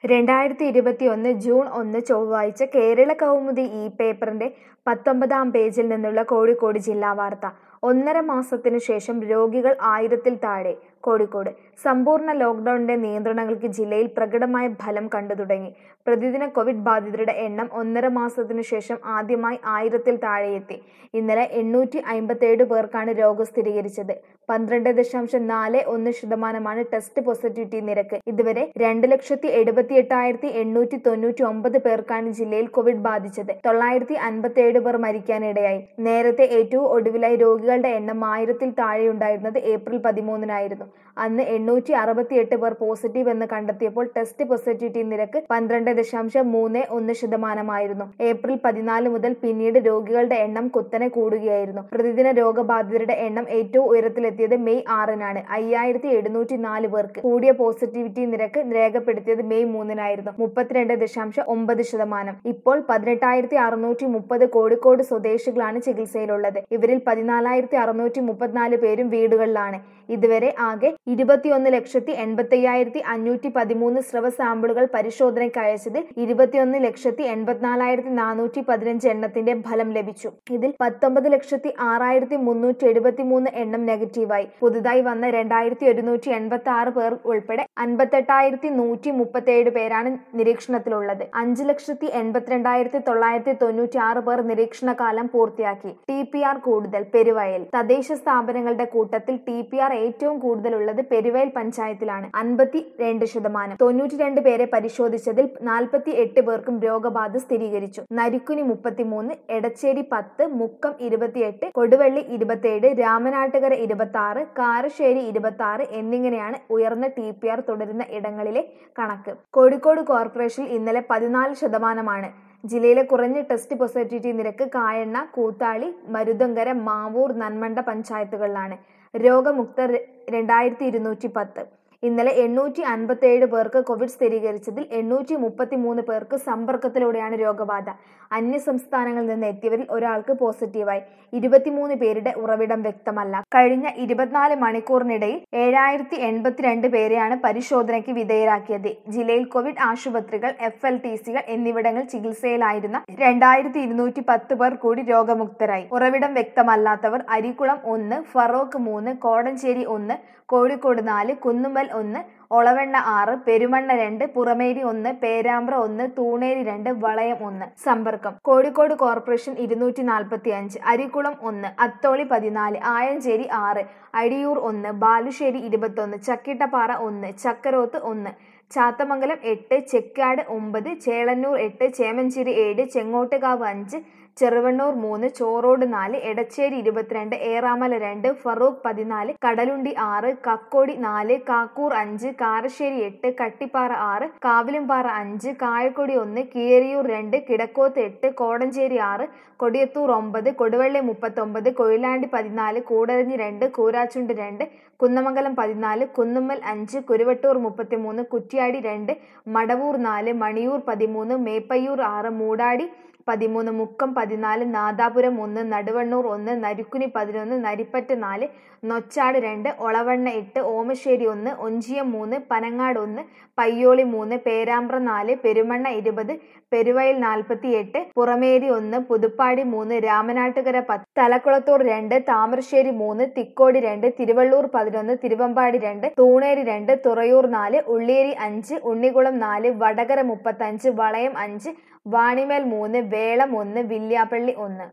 രണ്ടായിരത്തി ഇരുപത്തിയൊന്ന് ജൂൺ ഒന്ന് ചൊവ്വാഴ്ച കേരള കൗമുദി ഈ പേപ്പറിന്റെ പത്തൊമ്പതാം പേജിൽ നിന്നുള്ള കോഴിക്കോട് ജില്ലാ വാർത്ത ഒന്നര മാസത്തിനു ശേഷം രോഗികൾ ആയിരത്തിൽ താഴെ കോഴിക്കോട് സമ്പൂർണ്ണ ലോക്ഡൌണിന്റെ നിയന്ത്രണങ്ങൾക്ക് ജില്ലയിൽ പ്രകടമായ ഫലം കണ്ടു തുടങ്ങി പ്രതിദിന കോവിഡ് ബാധിതരുടെ എണ്ണം ഒന്നര മാസത്തിനു ശേഷം ആദ്യമായി ആയിരത്തിൽ താഴെയെത്തി ഇന്നലെ എണ്ണൂറ്റി അമ്പത്തേഴ് പേർക്കാണ് രോഗം സ്ഥിരീകരിച്ചത് പന്ത്രണ്ട് ദശാംശം നാല് ഒന്ന് ശതമാനമാണ് ടെസ്റ്റ് പോസിറ്റിവിറ്റി നിരക്ക് ഇതുവരെ രണ്ട് ലക്ഷത്തി എഴുപത്തി എട്ടായിരത്തി എണ്ണൂറ്റി തൊണ്ണൂറ്റി ഒമ്പത് പേർക്കാണ് ജില്ലയിൽ കോവിഡ് ബാധിച്ചത് തൊള്ളായിരത്തി അൻപത്തേഴ് പേർ മരിക്കാനിടയായി നേരത്തെ ഏറ്റവും ഒടുവിലായി രോഗികളുടെ എണ്ണം ആയിരത്തിൽ താഴെയുണ്ടായിരുന്നത് ഏപ്രിൽ പതിമൂന്നിനായിരുന്നു അന്ന് എണ്ണൂറ്റി അറുപത്തിയെട്ട് പേർ പോസിറ്റീവ് എന്ന് കണ്ടെത്തിയപ്പോൾ ടെസ്റ്റ് പോസിറ്റിവിറ്റി നിരക്ക് പന്ത്രണ്ട് ദശാംശം മൂന്ന് ഒന്ന് ശതമാനമായിരുന്നു ഏപ്രിൽ പതിനാല് മുതൽ പിന്നീട് രോഗികളുടെ എണ്ണം കുത്തനെ കൂടുകയായിരുന്നു പ്രതിദിന രോഗബാധിതരുടെ എണ്ണം ഏറ്റവും ഉയരത്തിലെത്തിയത് മെയ് ആറിനാണ് അയ്യായിരത്തി എഴുന്നൂറ്റി നാല് പേർക്ക് കൂടിയ പോസിറ്റിവിറ്റി നിരക്ക് രേഖപ്പെടുത്തിയത് മെയ് മൂന്നിനായിരുന്നു മുപ്പത്തിരണ്ട് ദശാംശം ഒമ്പത് ശതമാനം ഇപ്പോൾ പതിനെട്ടായിരത്തി അറുന്നൂറ്റി മുപ്പത് കോഴിക്കോട് സ്വദേശികളാണ് ചികിത്സയിലുള്ളത് ഇവരിൽ പതിനാലായിരത്തി അറുന്നൂറ്റി മുപ്പത്തിനാല് പേരും വീടുകളിലാണ് ഇതുവരെ ആകെ ഇരുപത്തിയൊന്ന് ലക്ഷത്തി എൺപത്തി അയ്യായിരത്തി അഞ്ഞൂറ്റി പതിമൂന്ന് സ്രവ സാമ്പിളുകൾ പരിശോധനയ്ക്ക് അയച്ചതിൽ ഇരുപത്തിയൊന്ന് ലക്ഷത്തി എൺപത്തിനാലായിരത്തി നാനൂറ്റി പതിനഞ്ച് എണ്ണത്തിന്റെ ഫലം ലഭിച്ചു ഇതിൽ പത്തൊമ്പത് ലക്ഷത്തി ആറായിരത്തി മുന്നൂറ്റി എഴുപത്തി മൂന്ന് എണ്ണം നെഗറ്റീവായി പുതുതായി വന്ന രണ്ടായിരത്തി ഒരുന്നൂറ്റി എൺപത്തി ആറ് പേർ ഉൾപ്പെടെ അൻപത്തെട്ടായിരത്തി നൂറ്റി മുപ്പത്തിയേഴ് പേരാണ് നിരീക്ഷണത്തിലുള്ളത് അഞ്ച് ലക്ഷത്തി എൺപത്തിരണ്ടായിരത്തി തൊള്ളായിരത്തി തൊണ്ണൂറ്റി ആറ് പേർ നിരീക്ഷണ കാലം പൂർത്തിയാക്കി ടി പി ആർ കൂടുതൽ പെരുവയൽ തദ്ദേശ സ്ഥാപനങ്ങളുടെ കൂട്ടത്തിൽ ടി പി ആർ ഏറ്റവും കൂടുതലുള്ളത് പെരുവയൽ പഞ്ചായത്തിലാണ് അൻപത്തി രണ്ട് ശതമാനം തൊണ്ണൂറ്റി രണ്ട് പേരെ പരിശോധിച്ചതിൽ നാൽപ്പത്തി എട്ട് പേർക്കും രോഗബാധ സ്ഥിരീകരിച്ചു നരിക്കുനി മുപ്പത്തിമൂന്ന് എടച്ചേരി പത്ത് മുക്കം ഇരുപത്തിയെട്ട് കൊടുവള്ളി ഇരുപത്തിയേഴ് രാമനാട്ടുകര ഇരുപത്തി ആറ് കാരശ്ശേരി ഇരുപത്തി ആറ് എന്നിങ്ങനെയാണ് ഉയർന്ന ടി പി ആർ തുടരുന്ന ഇടങ്ങളിലെ കണക്ക് കോഴിക്കോട് കോർപ്പറേഷനിൽ ഇന്നലെ പതിനാല് ശതമാനമാണ് ജില്ലയിലെ കുറഞ്ഞ ടെസ്റ്റ് പോസിറ്റിവിറ്റി നിരക്ക് കായണ്ണ കൂത്താളി മരുതങ്കര മാവൂർ നന്മണ്ട പഞ്ചായത്തുകളിലാണ് രോഗമുക്തർ രണ്ടായിരത്തി ഇരുന്നൂറ്റി പത്ത് ഇന്നലെ എണ്ണൂറ്റി അൻപത്തേഴ് പേർക്ക് കോവിഡ് സ്ഥിരീകരിച്ചതിൽ എണ്ണൂറ്റി മുപ്പത്തി മൂന്ന് പേർക്ക് സമ്പർക്കത്തിലൂടെയാണ് രോഗബാധ അന്യ സംസ്ഥാനങ്ങളിൽ നിന്ന് എത്തിയവരിൽ ഒരാൾക്ക് പോസിറ്റീവായി ഇരുപത്തിമൂന്ന് പേരുടെ ഉറവിടം വ്യക്തമല്ല കഴിഞ്ഞ ഇരുപത്തിനാല് മണിക്കൂറിനിടയിൽ ഏഴായിരത്തി എൺപത്തിരണ്ട് പേരെയാണ് പരിശോധനയ്ക്ക് വിധേയരാക്കിയത് ജില്ലയിൽ കോവിഡ് ആശുപത്രികൾ എഫ് എൽ ടി സികൾ എന്നിവിടങ്ങൾ ചികിത്സയിലായിരുന്ന രണ്ടായിരത്തി ഇരുന്നൂറ്റി പത്ത് പേർ കൂടി രോഗമുക്തരായി ഉറവിടം വ്യക്തമല്ലാത്തവർ അരിക്കുളം ഒന്ന് ഫറോക്ക് മൂന്ന് കോടഞ്ചേരി ഒന്ന് കോഴിക്കോട് നാല് കുന്നുമ്മൽ ഒന്ന് ഒളവെണ്ണ ആറ് പെരുമണ്ണ രണ്ട് പുറമേരി ഒന്ന് പേരാമ്പ്ര ഒന്ന് തൂണേരി രണ്ട് വളയം ഒന്ന് സമ്പർക്കം കോഴിക്കോട് കോർപ്പറേഷൻ ഇരുന്നൂറ്റി നാൽപ്പത്തി അഞ്ച് അരിക്കുളം ഒന്ന് അത്തോളി പതിനാല് ആയഞ്ചേരി ആറ് അടിയൂർ ഒന്ന് ബാലുശ്ശേരി ഇരുപത്തൊന്ന് ചക്കിട്ടപ്പാറ ഒന്ന് ചക്കരോത്ത് ഒന്ന് ചാത്തമംഗലം എട്ട് ചെക്കാട് ഒമ്പത് ചേളന്നൂർ എട്ട് ചേമഞ്ചേരി ഏഴ് ചെങ്ങോട്ടുകാവ് അഞ്ച് ചെറുവണ്ണൂർ മൂന്ന് ചോറോട് നാല് എടച്ചേരി ഇരുപത്തിരണ്ട് ഏറാമല രണ്ട് ഫറൂഖ് പതിനാല് കടലുണ്ടി ആറ് കക്കോടി നാല് കാക്കൂർ അഞ്ച് കാരശ്ശേരി എട്ട് കട്ടിപ്പാറ ആറ് കാവിലുംപാറ അഞ്ച് കായക്കൊടി ഒന്ന് കീഴരിയൂർ രണ്ട് കിടക്കോത്ത് എട്ട് കോടഞ്ചേരി ആറ് കൊടിയത്തൂർ ഒമ്പത് കൊടുവള്ളി മുപ്പത്തൊമ്പത് കൊയിലാണ്ടി പതിനാല് കൂടരഞ്ഞി രണ്ട് കൂരാച്ചുണ്ട് രണ്ട് കുന്നമംഗലം പതിനാല് കുന്നുമ്മൽ അഞ്ച് കുരുവട്ടൂർ മുപ്പത്തിമൂന്ന് കുറ്റ്യാടി രണ്ട് മടവൂർ നാല് മണിയൂർ പതിമൂന്ന് മേപ്പയ്യൂർ ആറ് മൂടാടി പതിമൂന്ന് മുക്കം പതിനാല് നാദാപുരം ഒന്ന് നടുവണ്ണൂർ ഒന്ന് നരുക്കുനി പതിനൊന്ന് നരിപ്പറ്റ നാല് നൊച്ചാട് രണ്ട് ഒളവണ്ണ എട്ട് ഓമശ്ശേരി ഒന്ന് ഒഞ്ചിയം മൂന്ന് പനങ്ങാട് ഒന്ന് പയ്യോളി മൂന്ന് പേരാമ്പ്ര നാല് പെരുമണ്ണ ഇരുപത് പെരുവയൽ നാൽപ്പത്തി എട്ട് പുറമേരി ഒന്ന് പുതുപ്പാടി മൂന്ന് രാമനാട്ടുകര പത്ത് തലക്കുളത്തൂർ രണ്ട് താമരശ്ശേരി മൂന്ന് തിക്കോടി രണ്ട് തിരുവള്ളൂർ പതിനൊന്ന് തിരുവമ്പാടി രണ്ട് തൂണേരി രണ്ട് തുറയൂർ നാല് ഉള്ളിയേരി അഞ്ച് ഉണ്ണികുളം നാല് വടകര മുപ്പത്തഞ്ച് വളയം അഞ്ച് വാണിമേൽ മൂന്ന് വേളം ഒന്ന് വില്യാപ്പള്ളി ഒന്ന്